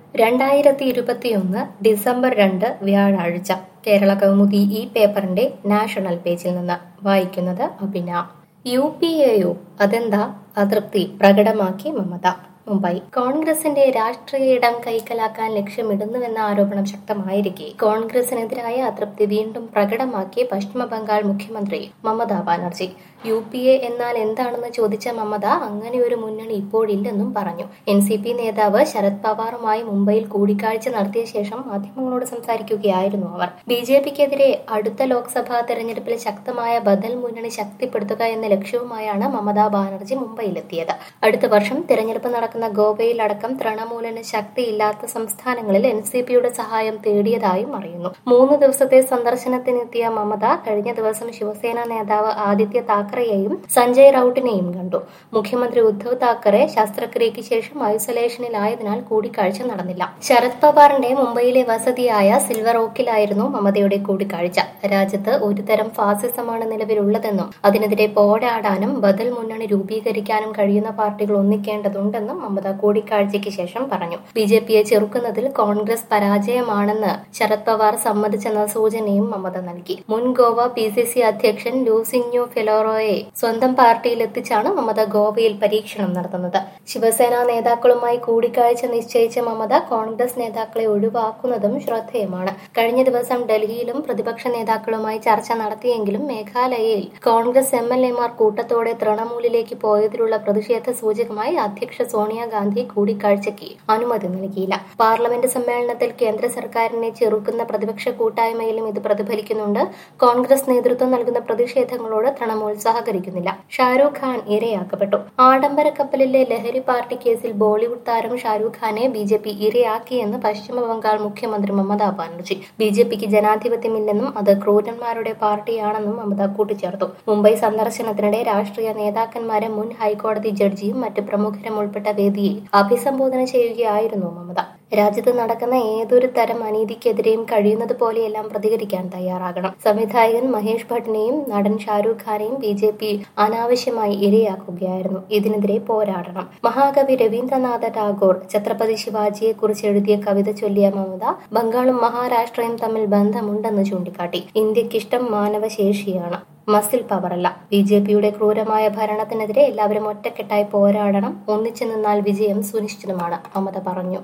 രണ്ടായിരത്തി ഇരുപത്തിയൊന്ന് ഡിസംബർ രണ്ട് വ്യാഴാഴ്ച കേരള കൗമുദി ഈ പേപ്പറിന്റെ നാഷണൽ പേജിൽ നിന്ന് വായിക്കുന്നത് അഭിന യു പി എയോ അതെന്താ അതൃപ്തി പ്രകടമാക്കി മമത മുംബൈ കോൺഗ്രസിന്റെ രാഷ്ട്രീയ ഇടം കൈക്കലാക്കാൻ ലക്ഷ്യമിടുന്നുവെന്ന ആരോപണം ശക്തമായിരിക്കെ കോൺഗ്രസിനെതിരായ അതൃപ്തി വീണ്ടും പ്രകടമാക്കി പശ്ചിമ ബംഗാൾ മുഖ്യമന്ത്രി Mamata Banerjee U P A എന്നാൽ എന്താണെന്ന് ചോദിച്ച മമത അങ്ങനെ ഒരു മുന്നണി ഇപ്പോഴില്ലെന്നും പറഞ്ഞു എൻ സി പി നേതാവ് ശരത് പവാറുമായി മുംബൈയിൽ കൂടിക്കാഴ്ച നടത്തിയ ശേഷം മാധ്യമങ്ങളോട് സംസാരിക്കുകയായിരുന്നു അവർ ബി ജെ പിക്കെതിരെ അടുത്ത ലോക്സഭാ തെരഞ്ഞെടുപ്പിൽ ശക്തമായ ബദൽ മുന്നണി ശക്തിപ്പെടുത്തുക എന്ന ലക്ഷ്യവുമായാണ് മമതാ ബാനർജി മുംബൈയിലെത്തിയത് അടുത്ത വർഷം തെരഞ്ഞെടുപ്പ് നടക്കുന്ന ഗോവയിൽ അടക്കം തൃണമൂലിന് ശക്തിയില്ലാത്ത സംസ്ഥാനങ്ങളിൽ എൻ സി പിയുടെ സഹായം തേടിയതായും അറിയുന്നു മൂന്ന് ദിവസത്തെ സന്ദർശനത്തിനെത്തിയ മമത കഴിഞ്ഞ ദിവസം ശിവസേന നേതാവ് ആദിത്യ താക്കറെയെയും സഞ്ജയ് റൌട്ടിനെയും കണ്ടു മുഖ്യമന്ത്രി ഉദ്ധവ് താക്കറെ ശസ്ത്രക്രിയയ്ക്ക് ശേഷം ഐസൊലേഷനിലായതിനാൽ കൂടിക്കാഴ്ച നടന്നില്ല ശരത് പവാറിന്റെ മുംബൈയിലെ വസതിയായ സിൽവർ ഓക്കിലായിരുന്നു മമതയുടെ കൂടിക്കാഴ്ച രാജ്യത്ത് ഒരുതരം ഫാസിസമാണ് നിലവിലുള്ളതെന്നും അതിനെതിരെ പോരാടാനും ബദൽ മുന്നണി രൂപീകരിക്കാനും കഴിയുന്ന പാർട്ടികൾ ഒന്നിക്കേണ്ടതുണ്ടെന്നും മമത കൂടിക്കാഴ്ചയ്ക്ക് ശേഷം പറഞ്ഞു ബി ജെ പിയെ ചെറുക്കുന്നതിൽ കോൺഗ്രസ് പരാജയമാണെന്ന് ശരത് പവാർ സമ്മതിച്ചെന്ന സൂചനയും മമത നൽകി മുൻ ഗോവ പി സി സി അധ്യക്ഷൻ ലൂസിന്യോ ഫെലോറോയെ സ്വന്തം പാർട്ടിയിൽ എത്തിച്ചാണ് മമത ഗോവയിൽ പരീക്ഷണം നടത്തുന്നത് ശിവസേന നേതാക്കളുമായി കൂടിക്കാഴ്ച നിശ്ചയിച്ച മമത കോൺഗ്രസ് നേതാക്കളെ ഒഴിവാക്കുന്നതും ശ്രദ്ധേയമാണ് കഴിഞ്ഞ ദിവസം ഡൽഹിയിലും പ്രതിപക്ഷ നേതാക്കളുമായി ചർച്ച നടത്തിയെങ്കിലും മേഘാലയയിൽ കോൺഗ്രസ് എം എൽ എമാർ കൂട്ടത്തോടെ തൃണമൂലിലേക്ക് പോയതിലുള്ള പ്രതിഷേധ സൂചകമായി അധ്യക്ഷ സോണിയാഗാന്ധി കൂടിക്കാഴ്ചയ്ക്ക് അനുമതി നൽകിയില്ല പാർലമെന്റ് സമ്മേളനത്തിൽ കേന്ദ്ര സർക്കാരിനെ ചെറുക്കുന്ന പ്രതിപക്ഷ കൂട്ടായ്മയിലും ഇത് പ്രതിഫലിക്കുന്നുണ്ട് കോൺഗ്രസ് നേതൃത്വം നൽകുന്ന പ്രതിഷേധങ്ങളോട് തൃണമൂൽ സഹകരിക്കുന്നില്ല ഷാരൂഖ് ഖാൻ ഇരയാക്കപ്പെട്ടു ആഡംബര കപ്പലിലെ ലഹരി പാർട്ടി കേസിൽ ബോളിവുഡ് താരം ഷാരൂഖ് ഖാനെ ബി ജെ പി ഇരയാക്കിയെന്ന് പശ്ചിമ ബംഗാൾ മുഖ്യമന്ത്രി മമതാ ബാനർജി ബി ജെ പിക്ക് ജനാധിപത്യമില്ലെന്നും അത് ക്രൂരന്മാരുടെ പാർട്ടിയാണെന്നും മമത കൂട്ടിച്ചേർത്തു മുംബൈ സന്ദർശനത്തിനിടെ രാഷ്ട്രീയ നേതാക്കന്മാരെ മുൻ ഹൈക്കോടതി ജഡ്ജിയും മറ്റ് പ്രമുഖരും ഉൾപ്പെട്ട വേദിയിൽ അഭിസംബോധന ചെയ്യുകയായിരുന്നു മമത രാജ്യത്ത് നടക്കുന്ന ഏതൊരു തരം അനീതിക്കെതിരെയും കഴിയുന്നത് പോലെയെല്ലാം പ്രതികരിക്കാൻ തയ്യാറാകണം സംവിധായകൻ മഹേഷ് ഭട്ടിനെയും നടൻ ഷാരൂഖ് ഖാനെയും ബി ജെ പി അനാവശ്യമായി ഇരയാക്കുകയായിരുന്നു ഇതിനെതിരെ പോരാടണം മഹാകവി രവീന്ദ്രനാഥ ടാഗോർ ഛത്രപതി ശിവാജിയെ കുറിച്ച് എഴുതിയ കവിത ചൊല്ലിയ മമത ബംഗാളും മഹാരാഷ്ട്രയും തമ്മിൽ ബന്ധമുണ്ടെന്ന് ചൂണ്ടിക്കാട്ടി ഇന്ത്യക്കിഷ്ടം മാനവശേഷിയാണ് മസിൽ പവറല്ല ബി ജെ പിയുടെ ക്രൂരമായ ഭരണത്തിനെതിരെ എല്ലാവരും ഒറ്റക്കെട്ടായി പോരാടണം ഒന്നിച്ചു നിന്നാൽ വിജയം സുനിശ്ചിതമാണ് മമത പറഞ്ഞു